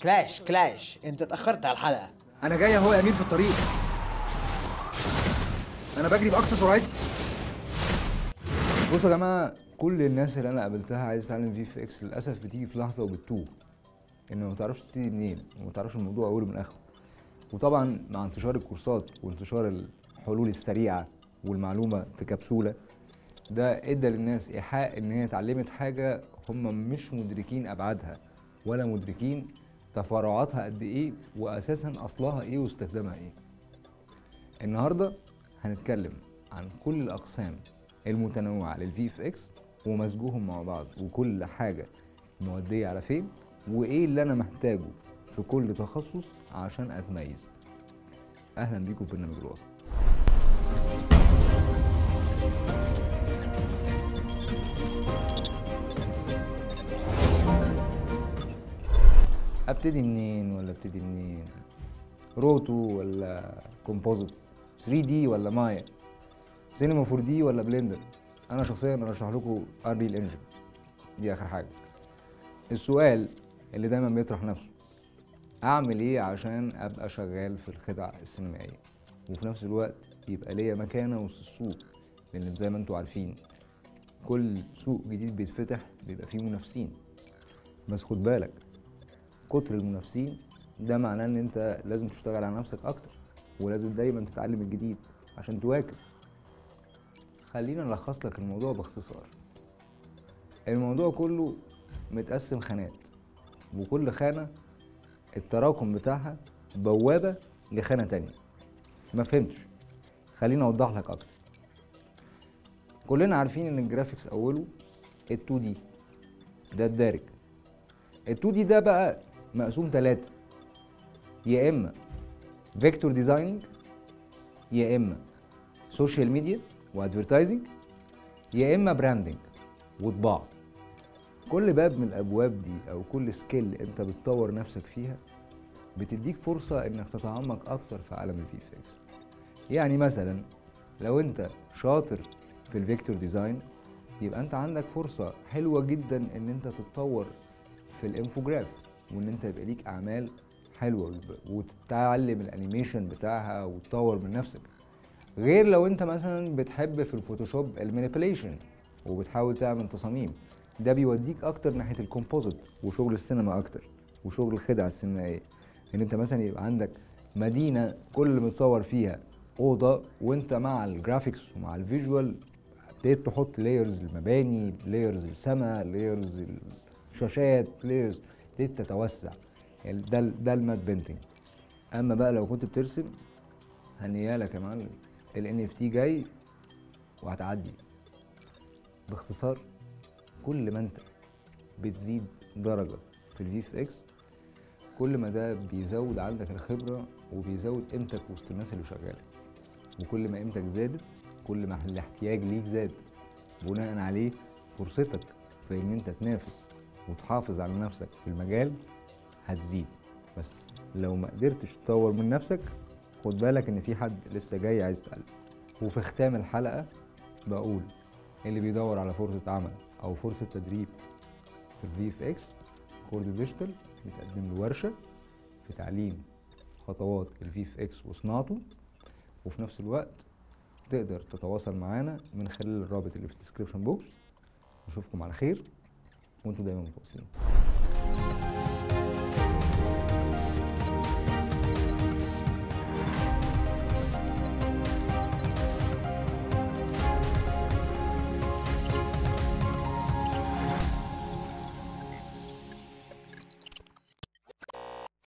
كلاش كلاش انت اتاخرت على الحلقه انا جاي اهو يا امير في الطريق انا بجري باقصى سرعتي بصوا يا جماعه كل الناس اللي انا قابلتها عايز تتعلم في اف اكس للاسف بتيجي في لحظه وبتتوه ان ما تعرفش تبتدي منين وما تعرفش الموضوع اوله من اخره وطبعا مع انتشار الكورسات وانتشار الحلول السريعه والمعلومه في كبسوله ده ادى للناس ايحاء ان هي اتعلمت حاجه هم مش مدركين ابعادها ولا مدركين تفرعاتها قد ايه واساسا اصلها ايه واستخدامها ايه النهارده هنتكلم عن كل الاقسام المتنوعه للفي اف اكس ومزجوهم مع بعض وكل حاجه موديه على فين وايه اللي انا محتاجه في كل تخصص عشان اتميز اهلا بيكم في برنامج الوسط ابتدي منين ولا ابتدي منين روتو ولا كومبوزيت 3 دي ولا مايا سينما 4 دي ولا بلندر انا شخصيا ارشح لكم انريل انجن دي اخر حاجه السؤال اللي دايما بيطرح نفسه اعمل ايه عشان ابقى شغال في الخدع السينمائيه وفي نفس الوقت يبقى ليا مكانه وسط السوق لان زي ما انتم عارفين كل سوق جديد بيتفتح بيبقى فيه منافسين بس خد بالك كتر المنافسين ده معناه ان انت لازم تشتغل على نفسك اكتر ولازم دايما تتعلم الجديد عشان تواكب خلينا نلخص لك الموضوع باختصار الموضوع كله متقسم خانات وكل خانة التراكم بتاعها بوابة لخانة تانية ما فهمتش خليني اوضح لك اكتر كلنا عارفين ان الجرافيكس اوله ال 2 دي ده الدارج ال 2 دي ده بقى مقسوم ثلاثة يا اما فيكتور ديزايننج يا اما سوشيال ميديا وادفرتايزنج يا اما براندنج وطباعه كل باب من الابواب دي او كل سكيل انت بتطور نفسك فيها بتديك فرصه انك تتعمق اكتر في عالم الفي اف اكس يعني مثلا لو انت شاطر في الفيكتور ديزاين يبقى انت عندك فرصه حلوه جدا ان انت تتطور في الانفوجراف وان انت يبقى ليك اعمال حلوه وتتعلم الانيميشن بتاعها وتطور من نفسك غير لو انت مثلا بتحب في الفوتوشوب المانيبيوليشن وبتحاول تعمل تصاميم ده بيوديك اكتر ناحيه الكومبوزيت وشغل السينما اكتر وشغل الخدع السينمائيه ان انت مثلا يبقى عندك مدينه كل اللي متصور فيها اوضه وانت مع الجرافيكس ومع الفيجوال ابتديت تحط لايرز المباني لايرز السماء لايرز الشاشات لايرز ابتديت تتوسع يعني ده ده المات بينتنج اما بقى لو كنت بترسم هنيالك يا معلم ال اف تي جاي وهتعدي باختصار كل ما انت بتزيد درجه في الفي اف اكس كل ما ده بيزود عندك الخبره وبيزود قيمتك وسط الناس اللي شغاله وكل ما قيمتك زادت كل ما الاحتياج ليك زاد بناء عليه فرصتك في ان انت تنافس وتحافظ على نفسك في المجال هتزيد بس لو ما قدرتش تطور من نفسك خد بالك ان في حد لسه جاي عايز يتعلم وفي ختام الحلقه بقول اللي بيدور على فرصه عمل او فرصه تدريب في الفي اف اكس كورد ديجيتال بتقدم له ورشه في تعليم خطوات الفي اف اكس وصناعته وفي نفس الوقت تقدر تتواصل معانا من خلال الرابط اللي في الديسكربشن بوكس نشوفكم على خير وانتم دايما متواصلين